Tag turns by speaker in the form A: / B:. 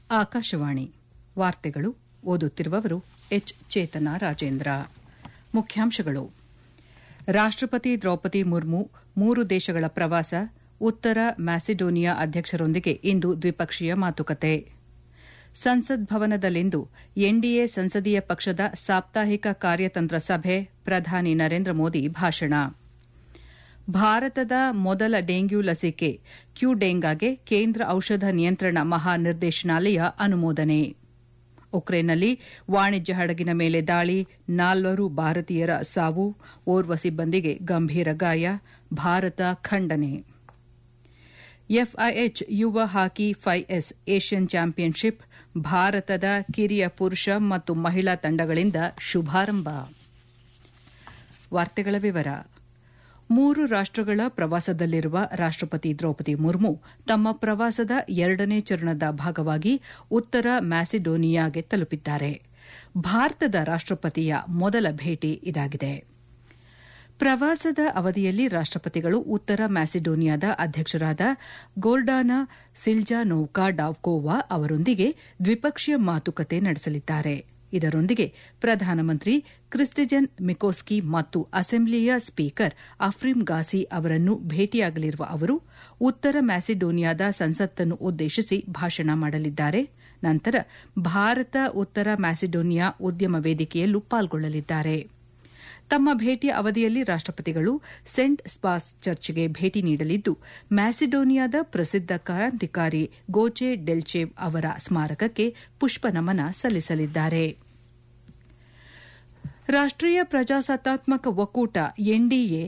A: ಆಕಾಶವಾಣಿ ವಾರ್ತೆಗಳು ಓದುತ್ತಿರುವವರು ಎಚ್ ಚೇತನ ರಾಜೇಂದ್ರ ಮುಖ್ಯಾಂಶಗಳು ರಾಷ್ಟಪತಿ ದ್ರೌಪದಿ ಮುರ್ಮು ಮೂರು ದೇಶಗಳ ಪ್ರವಾಸ ಉತ್ತರ ಮ್ಯಾಸಿಡೋನಿಯಾ ಅಧ್ಯಕ್ಷರೊಂದಿಗೆ ಇಂದು ದ್ವಿಪಕ್ಷೀಯ ಮಾತುಕತೆ ಸಂಸತ್ ಭವನದಲ್ಲಿಂದು ಎನ್ಡಿಎ ಸಂಸದೀಯ ಪಕ್ಷದ ಸಾಪ್ತಾಹಿಕ ಕಾರ್ಯತಂತ್ರ ಸಭೆ ಪ್ರಧಾನಿ ನರೇಂದ್ರ ಮೋದಿ ಭಾಷಣ ಭಾರತದ ಮೊದಲ ಡೆಂಗ್ಯೂ ಲಸಿಕೆ ಕ್ಯೂಡೆಂಗಾಗೆ ಕೇಂದ್ರ ಔಷಧ ನಿಯಂತ್ರಣ ಮಹಾನಿರ್ದೇಶನಾಲಯ ಅನುಮೋದನೆ ಉಕ್ರೇನ್ನಲ್ಲಿ ವಾಣಿಜ್ಯ ಹಡಗಿನ ಮೇಲೆ ದಾಳಿ ನಾಲ್ವರು ಭಾರತೀಯರ ಸಾವು ಓರ್ವ ಸಿಬ್ಬಂದಿಗೆ ಗಂಭೀರ ಗಾಯ ಭಾರತ ಖಂಡನೆ ಎಫ್ಐಎಚ್ ಯುವ ಹಾಕಿ ಫೈಎಸ್ ಏಷ್ಯನ್ ಚಾಂಪಿಯನ್ಶಿಪ್ ಭಾರತದ ಕಿರಿಯ ಪುರುಷ ಮತ್ತು ಮಹಿಳಾ ತಂಡಗಳಿಂದ ಶುಭಾರಂಭ ವಾರ್ತೆಗಳ ವಿವರ ಮೂರು ರಾಷ್ಟಗಳ ಪ್ರವಾಸದಲ್ಲಿರುವ ರಾಷ್ಟಪತಿ ದ್ರೌಪದಿ ಮುರ್ಮು ತಮ್ಮ ಪ್ರವಾಸದ ಎರಡನೇ ಚರಣದ ಭಾಗವಾಗಿ ಉತ್ತರ ಮ್ಯಾಸಿಡೋನಿಯಾಗೆ ತಲುಪಿದ್ದಾರೆ ಭಾರತದ ರಾಷ್ಟಪತಿಯ ಮೊದಲ ಭೇಟಿ ಇದಾಗಿದೆ ಪ್ರವಾಸದ ಅವಧಿಯಲ್ಲಿ ರಾಷ್ಟಪತಿಗಳು ಉತ್ತರ ಮ್ಯಾಸಿಡೋನಿಯಾದ ಅಧ್ಯಕ್ಷರಾದ ಗೋರ್ಡಾನಾ ಸಿಲ್ಜಾನೋವ್ಕಾ ಡಾವ್ಕೋವಾ ಅವರೊಂದಿಗೆ ದ್ವಿಪಕ್ಷೀಯ ಮಾತುಕತೆ ನಡೆಸಲಿದ್ದಾರೆ ಇದರೊಂದಿಗೆ ಪ್ರಧಾನಮಂತ್ರಿ ಕ್ರಿಸ್ಟಿಜನ್ ಮಿಕೋಸ್ಕಿ ಮತ್ತು ಅಸೆಂಬ್ಲಿಯ ಸ್ಪೀಕರ್ ಅಫ್ರಿಮ್ ಗಾಸಿ ಅವರನ್ನು ಭೇಟಿಯಾಗಲಿರುವ ಅವರು ಉತ್ತರ ಮ್ಯಾಸಿಡೋನಿಯಾದ ಸಂಸತ್ತನ್ನು ಉದ್ದೇಶಿಸಿ ಭಾಷಣ ಮಾಡಲಿದ್ದಾರೆ ನಂತರ ಭಾರತ ಉತ್ತರ ಮ್ಯಾಸಿಡೋನಿಯಾ ಉದ್ಯಮ ವೇದಿಕೆಯಲ್ಲೂ ಪಾಲ್ಗೊಳ್ಳಲಿದ್ದಾರೆ ತಮ್ಮ ಭೇಟಿಯ ಅವಧಿಯಲ್ಲಿ ರಾಷ್ಟಪತಿಗಳು ಸೆಂಟ್ ಸ್ಪಾಸ್ ಚರ್ಚ್ಗೆ ಭೇಟಿ ನೀಡಲಿದ್ದು ಮ್ಯಾಸಿಡೋನಿಯಾದ ಪ್ರಸಿದ್ದ ಕ್ರಾಂತಿಕಾರಿ ಗೋಚೆ ಡೆಲ್ಚೇವ್ ಅವರ ಸ್ಮಾರಕಕ್ಕೆ ಪುಷ್ಪನಮನ ಸಲ್ಲಿಸಲಿದ್ದಾರೆ ರಾಷ್ಟೀಯ ಪ್ರಜಾಸತ್ತಾತ್ಮಕ ಒಕ್ಕೂಟ ಎನ್ಡಿಎ